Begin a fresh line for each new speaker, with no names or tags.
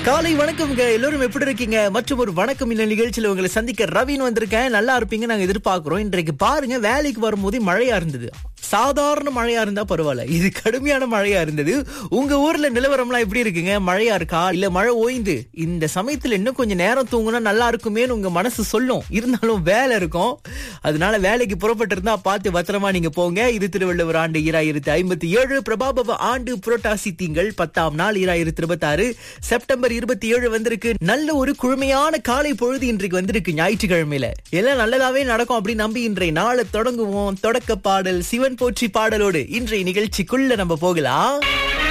காலை வணக்கம்ங்க எல்லோரும் எப்படி இருக்கீங்க மற்றும் ஒரு வணக்கம் இந்த நிகழ்ச்சியில உங்களை சந்திக்க ரவின்னு வந்திருக்கேன் நல்லா இருப்பீங்க நாங்க எதிர்பார்க்கிறோம் இன்றைக்கு பாருங்க வேலைக்கு வரும்போது மழையா இருந்தது சாதாரண மழையா இருந்தா பரவாயில்ல இது கடுமையான மழையா இருந்தது உங்க ஊர்ல நிலவரம்லாம் எப்படி இருக்குங்க மழையா இருக்கா இல்ல மழை ஓய்ந்து இந்த சமயத்துல இன்னும் கொஞ்சம் நேரம் தூங்குனா நல்லா இருக்குமேன்னு உங்க மனசு சொல்லும் இருந்தாலும் வேலை இருக்கும் அதனால வேலைக்கு புறப்பட்டு இருந்தா பார்த்து பத்திரமா நீங்க போங்க இது திருவள்ளுவர் ஆண்டு ஈராயிரத்தி ஐம்பத்தி ஏழு பிரபாபவ ஆண்டு புரட்டாசி திங்கள் பத்தாம் நாள் ஈராயிரத்தி இருபத்தி ஆறு செப்டம்பர் இருபத்தி ஏழு வந்திருக்கு நல்ல ஒரு குழுமையான காலை பொழுது இன்றைக்கு வந்திருக்கு ஞாயிற்றுக்கிழமையில எல்லாம் நல்லதாவே நடக்கும் அப்படின்னு நம்பி இன்றைய நாளை தொடங்குவோம் தொடக்க பாடல் சிவன் போற்றி பாடலோடு இன்றைய நிகழ்ச்சிக்குள்ள நம்ம போகலாம்